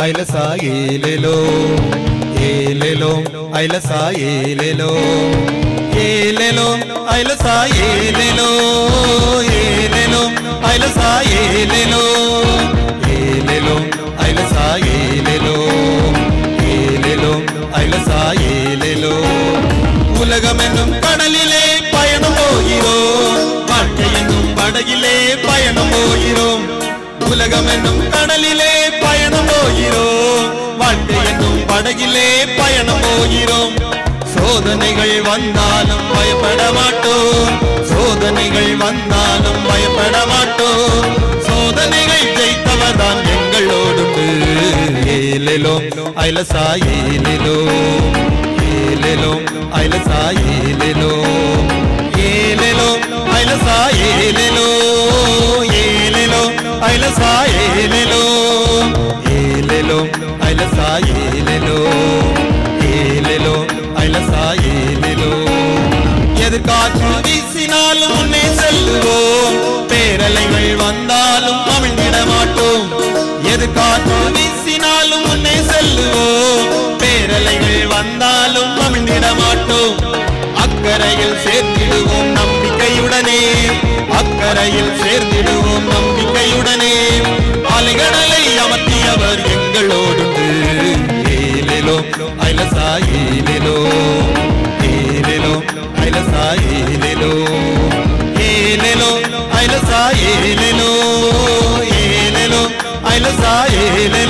ఐలసా ఏలెలో ఏలెలో ఐలసా ఏలెలో ఏలెలో ఐలసా ఏలెలో ఏలెలో ఐలసా ఏలెలో ఏలెలో ఐలసా ఏలెలో ஏலெலோ ஐலசா ஏலெலோ உலகம் என்னும் கடலிலே பயணம் போகிறோம் வாழ்க்கை என்னும் படகிலே பயணம் போகிறோம் உலகம் என்னும் கடலிலே பயணம் போகிறோம் வாழ்க்கை என்னும் படகிலே பயணம் போகிறோம் சோதனைகள் வந்தாலும் பயப்பட மாட்டோம் சோதனைகள் வந்தாலும் பயப்பட மாட்டோம் சோதனைகள் ஜெயித்தவர் தான் எங்களோடு ஏலெலோ ஐலசா ஏலெலோ ஏலெலோ ஐலசா ஏலெலோ ஏலெலோ ஐலசா ஏலெலோ ஏலெலோ ஐலசா ஏலெலோ ஏலெலோ ஐலசா ஏலெலோ ஏலெலோ ஐலசா ஏலெலோ எதிர்காற்று வீசினாலும் முன்னே செல்லுவோம் பேரலைகள் வந்தாலும் அமிழ்ந்திட மாட்டோம் எதிர்காற்று வீசினாலும் முன்னே செல்லுவோம் பேரலைகள் வந்தாலும் அமிழ்ந்திட மாட்டோம் அக்கறையில் சேர்ந்திடுவோம் நம்பிக்கையுடனே அக்கறையில் சேர்ந்திடுவோம் நம்பிக்கையுடனே அலைகடலை அமர்த்தியவர் எங்களோடு ஏலெலோ ஐலசா ஏலெலோ ஏலெலோ ஐலசா ஏலெலோ ஏலெலோ ஐலசா ஏலெலோ ஏலெலோ ஐலசா ஏலெலோ